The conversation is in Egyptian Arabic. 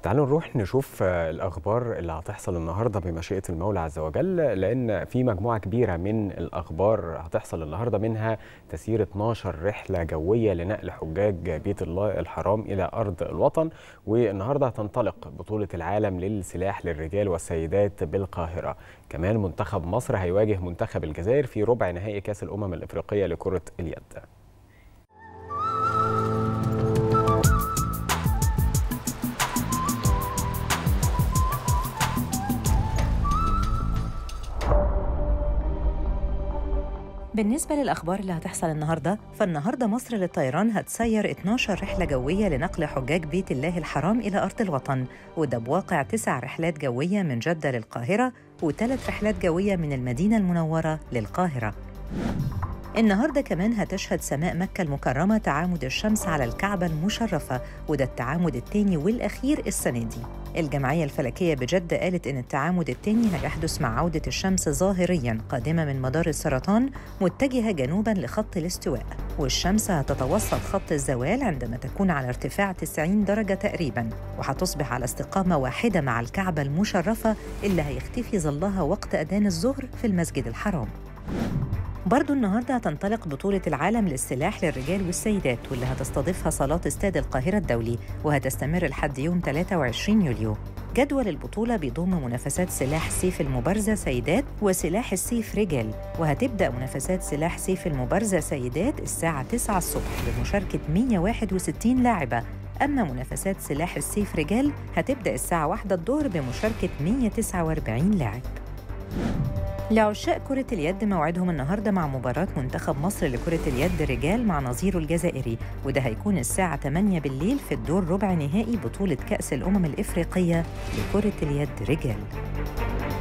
تعالوا نروح نشوف آه، الأخبار اللي هتحصل النهاردة بمشيئة المولى عز وجل لأن في مجموعة كبيرة من الأخبار هتحصل النهاردة منها تسيير 12 رحلة جوية لنقل حجاج بيت الله الحرام إلى أرض الوطن والنهاردة هتنطلق بطولة العالم للسلاح للرجال والسيدات بالقاهرة كمان منتخب مصر هيواجه منتخب الجزائر في ربع نهائي كأس الأمم الإفريقية لكرة اليد بالنسبة للأخبار اللي هتحصل النهاردة فالنهاردة مصر للطيران هتسير 12 رحلة جوية لنقل حجاج بيت الله الحرام إلى أرض الوطن وده بواقع تسع رحلات جوية من جدة للقاهرة وثلاث رحلات جوية من المدينة المنورة للقاهرة النهارده كمان هتشهد سماء مكة المكرمة تعامد الشمس على الكعبة المشرفة وده التعامد الثاني والأخير السنة دي. الجمعية الفلكية بجدة قالت إن التعامد الثاني هيحدث مع عودة الشمس ظاهرياً قادمة من مدار السرطان متجهة جنوباً لخط الاستواء، والشمس هتتوسط خط الزوال عندما تكون على ارتفاع 90 درجة تقريباً، وهتصبح على استقامة واحدة مع الكعبة المشرفة اللي هيختفي ظلها وقت أذان الظهر في المسجد الحرام. برضو النهارده هتنطلق بطولة العالم للسلاح للرجال والسيدات واللي هتستضيفها صالات استاد القاهرة الدولي وهتستمر لحد يوم 23 يوليو. جدول البطولة بيضم منافسات سلاح سيف المبارزة سيدات وسلاح السيف رجال وهتبدأ منافسات سلاح سيف المبارزة سيدات الساعة 9 الصبح بمشاركة 161 لاعبة أما منافسات سلاح السيف رجال هتبدأ الساعة 1 الظهر بمشاركة 149 لاعب. لعشاق كرة اليد موعدهم النهارده مع مباراة منتخب مصر لكرة اليد رجال مع نظيره الجزائري وده هيكون الساعة 8 بالليل في الدور ربع نهائي بطولة كأس الأمم الإفريقية لكرة اليد رجال.